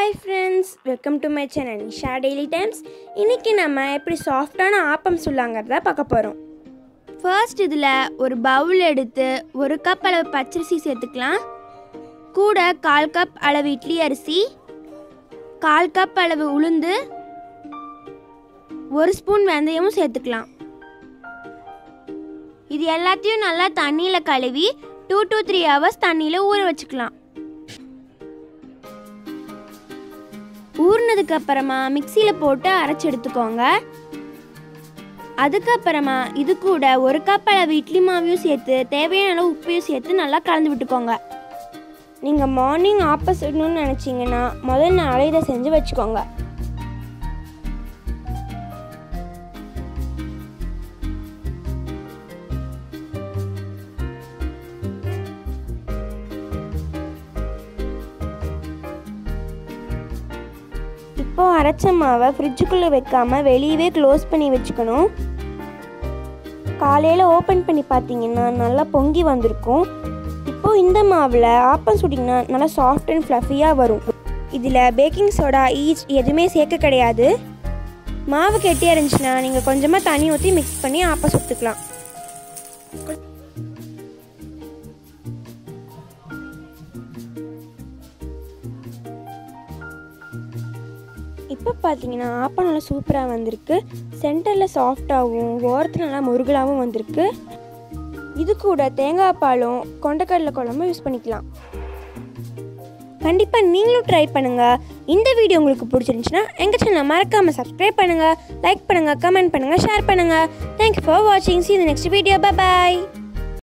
hi friends welcome to my channel Nisha daily times இன்றைக்கி நம்ம எப்படி சாஃப்டான ஆப்பம் சொல்லாங்கிறத பார்க்க போகிறோம் ஃபர்ஸ்ட் இதில் ஒரு பவுல் எடுத்து ஒரு கப் அளவு பச்சரிசி சேர்த்துக்கலாம் கூட கால் கப் அளவு இட்லி அரிசி கால் கப் அளவு உளுந்து ஒரு ஸ்பூன் வெந்தயமும் சேர்த்துக்கலாம் இது எல்லாத்தையும் நல்லா தண்ணியில் கழுவி டூ to த்ரீ ஹவர்ஸ் தண்ணியில் ஊற வச்சுக்கலாம் ஊறினதுக்கு அப்புறமா மிக்சியில் போட்டு அரைச்சி எடுத்துக்கோங்க அதுக்கப்புறமா இது கூட ஒரு கப் அளவு இட்லி மாவையும் சேர்த்து தேவையான அளவு உப்பையும் சேர்த்து நல்லா கலந்து விட்டுக்கோங்க நீங்கள் மார்னிங் ஆப்போசிட்னு நினச்சிங்கன்னா முதல் நாளே இதை செஞ்சு வச்சுக்கோங்க இப்போ அரைச்ச மாவை ஃப்ரிட்ஜுக்குள்ளே வைக்காம வெளியவே க்ளோஸ் பண்ணி வச்சுக்கணும் காலையில் ஓப்பன் பண்ணி பார்த்தீங்கன்னா நல்லா பொங்கி வந்திருக்கும் இப்போ இந்த மாவில் ஆப்பம் சுட்டிங்கன்னா நல்லா சாஃப்ட் அண்ட் ஃப்ளஃபியாக வரும் இதில் பேக்கிங் சோடா ஈஸ்ட் எதுவுமே சேர்க்க கிடையாது மாவு கெட்டியாக இருந்துச்சுன்னா நீங்கள் கொஞ்சமாக தண்ணி ஊற்றி மிக்ஸ் பண்ணி ஆப்பம் சுட்டுக்கலாம் இப்போ பார்த்தீங்கன்னா ஆப்பம் நல்லா சூப்பராக வந்திருக்கு சென்டரில் சாஃப்டாகவும் ஓரத்தில் நல்லா முருகலாகவும் வந்திருக்கு இது கூட தேங்காய் பாலும் கொண்டக்கடலை குழம்பும் யூஸ் பண்ணிக்கலாம் கண்டிப்பாக நீங்களும் ட்ரை பண்ணுங்கள் இந்த வீடியோ உங்களுக்கு பிடிச்சிருந்துச்சுன்னா எங்கள் சேனலை மறக்காமல் சப்ஸ்கிரைப் பண்ணுங்கள் லைக் பண்ணுங்கள் கமெண்ட் பண்ணுங்கள் ஷேர் பண்ணுங்கள் தேங்க்யூ ஃபார் வாட்சிங் சி இந்த நெக்ஸ்ட் வீடியோ பாய்